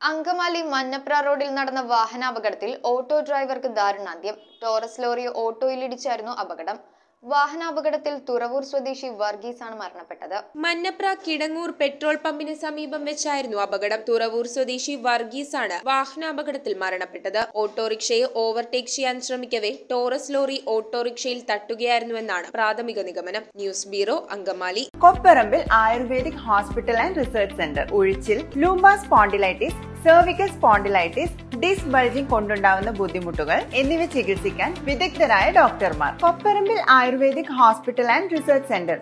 അങ്കമാലി മഞ്ഞപ്ര റോഡിൽ നടന്ന വാഹനാപകടത്തിൽ ഓട്ടോ ഡ്രൈവർക്ക് ദാരുണാന്ത്യം ടോറസ് ലോറി ഓട്ടോയിലിടിച്ചായിരുന്നു അപകടം വാഹനാപകടത്തിൽ തുറവൂർ സ്വദേശി വർഗീസാണ് മരണപ്പെട്ടത് മന്നപ്ര കിടങ്ങൂർ പെട്രോൾ പമ്പിന് സമീപം വെച്ചായിരുന്നു അപകടം തുറവൂർ സ്വദേശി വർഗീസ് ആണ് വാഹനാപകടത്തിൽ മരണപ്പെട്ടത് ഓട്ടോറിക്ഷയെ ഓവർടേക്ക് ചെയ്യാൻ ശ്രമിക്കവേ ടോറസ് ലോറി ഓട്ടോറിക്ഷയിൽ തട്ടുകയായിരുന്നുവെന്നാണ് പ്രാഥമിക നിഗമനം news bureau Angamaly Kopparambil ayurvedic hospital and research centre ഉഴിച്ചിൽ lumbar spondylitis cervical spondylitis disc bulging കൊണ്ടുണ്ടാവുന്ന ബുദ്ധിമുട്ടുകൾ എന്നിവ ചികിത്സിക്കാൻ വിദഗ്ധരായ ഡോക്ടർമാർ Kopparambil ayurvedic hospital and research centre